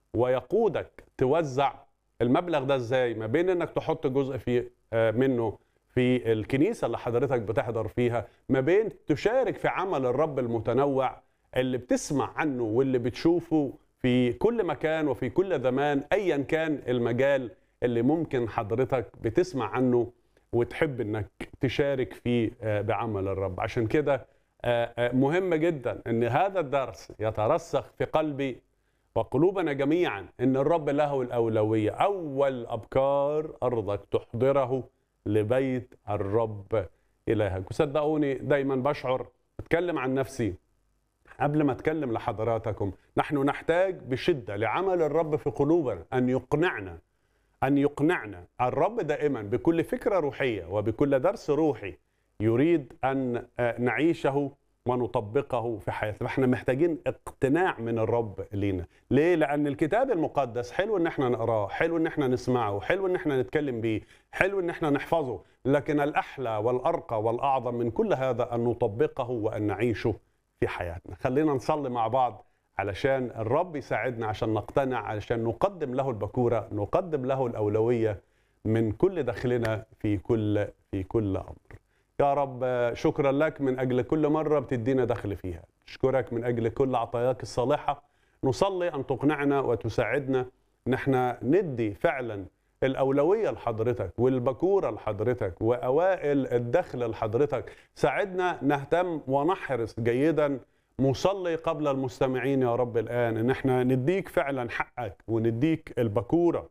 ويقودك توزع المبلغ ده ازاي ما بين انك تحط جزء في آه، منه في الكنيسه اللي حضرتك بتحضر فيها ما بين تشارك في عمل الرب المتنوع اللي بتسمع عنه واللي بتشوفه في كل مكان وفي كل زمان ايا كان المجال اللي ممكن حضرتك بتسمع عنه وتحب انك تشارك فيه آه، بعمل الرب عشان كده آه، آه، مهم جدا ان هذا الدرس يترسخ في قلبي وقلوبنا جميعا ان الرب له الاولويه اول ابكار ارضك تحضره لبيت الرب الهك وصدقوني دايما بشعر اتكلم عن نفسي قبل ما اتكلم لحضراتكم نحن نحتاج بشده لعمل الرب في قلوبنا ان يقنعنا ان يقنعنا الرب دائما بكل فكره روحيه وبكل درس روحي يريد ان آه، نعيشه ونطبقه في حياتنا احنا محتاجين اقتناع من الرب لينا ليه لان الكتاب المقدس حلو ان احنا نقراه حلو ان احنا نسمعه حلو ان احنا نتكلم بيه حلو ان احنا نحفظه لكن الاحلى والارقى والاعظم من كل هذا ان نطبقه وان نعيشه في حياتنا خلينا نصلي مع بعض علشان الرب يساعدنا عشان نقتنع علشان نقدم له البكوره نقدم له الاولويه من كل دخلنا في كل في كل امر يا رب شكرا لك من اجل كل مره بتدينا دخل فيها نشكرك من اجل كل عطاياك الصالحه نصلي ان تقنعنا وتساعدنا ان احنا ندي فعلا الاولويه لحضرتك والبكوره لحضرتك واوائل الدخل لحضرتك ساعدنا نهتم ونحرص جيدا مصلي قبل المستمعين يا رب الان ان احنا نديك فعلا حقك ونديك البكوره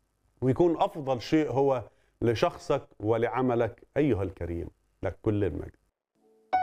ويكون افضل شيء هو لشخصك ولعملك ايها الكريم لك كل المجد